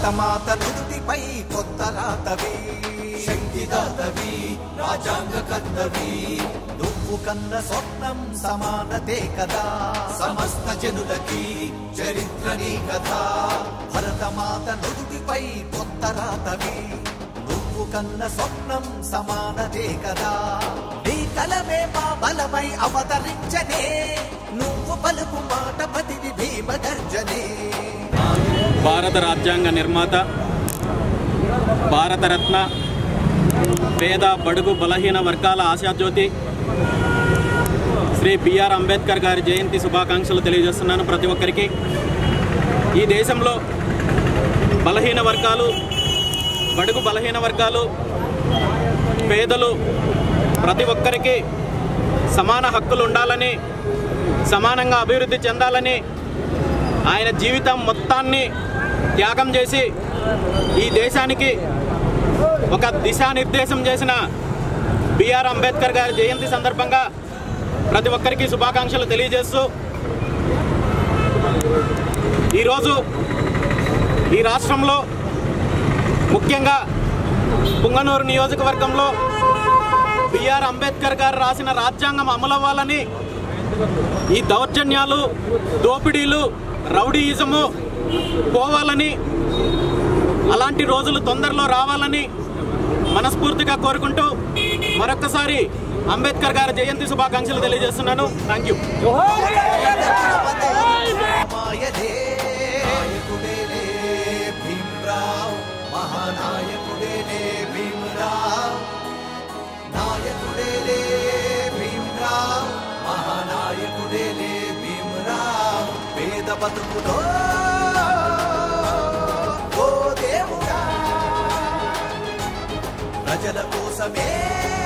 భరతమాత నుదుటిపై కొత్త రాతవి శక్తిదాతవి రాజాంగ కర్తవి నువ్వు కన్న స్వప్నం సమానతే కదా సమస్త జనులకి చరిత్ర నీ కదా భరతమాత నుదుటిపై కొత్త రాతవి నువ్వు కన్న స్వప్నం సమానతే కదా నీ కలమే మా బలమై అవతరించనే నువ్వు పలుకు మాట పతిని భీమ గర్జనే భారత రాజ్యాంగ నిర్మాత భారతరత్న పేద బడుగు బలహీన వర్గాల ఆశాజ్యోతి శ్రీ బిఆర్ అంబేద్కర్ గారి జయంతి శుభాకాంక్షలు తెలియజేస్తున్నాను ప్రతి ఒక్కరికి ఈ దేశంలో బలహీన వర్గాలు బడుగు బలహీన వర్గాలు పేదలు ప్రతి ఒక్కరికి సమాన హక్కులు ఉండాలని సమానంగా అభివృద్ధి చెందాలని ఆయన జీవితం మొత్తాన్ని త్యాగం చేసి ఈ దేశానికి ఒక దిశానిర్దేశం చేసిన బిఆర్ అంబేద్కర్ గారి జయంతి సందర్భంగా ప్రతి ఒక్కరికి శుభాకాంక్షలు తెలియజేస్తూ ఈరోజు ఈ రాష్ట్రంలో ముఖ్యంగా పుంగనూరు నియోజకవర్గంలో బిఆర్ అంబేద్కర్ గారు రాసిన రాజ్యాంగం అమలవ్వాలని ఈ దౌర్జన్యాలు దోపిడీలు రౌడీయిజము పోవాలని అలాంటి రోజులు తొందరలో రావాలని మనస్ఫూర్తిగా కోరుకుంటూ మరొక్కసారి అంబేద్కర్ గారి జయంతి శుభాకాంక్షలు తెలియజేస్తున్నాను థ్యాంక్ యూ మాయదే నాయకుడేలే భీమ్రావ్ మహానాయకుడేలే భీమ్రావ్ నాయకుడేలే భీమ్రావ్ మహానాయకుడేలే భీమ్రావ్ పేద బతుకులో ఓ దేవుడా ప్రజల కోసమే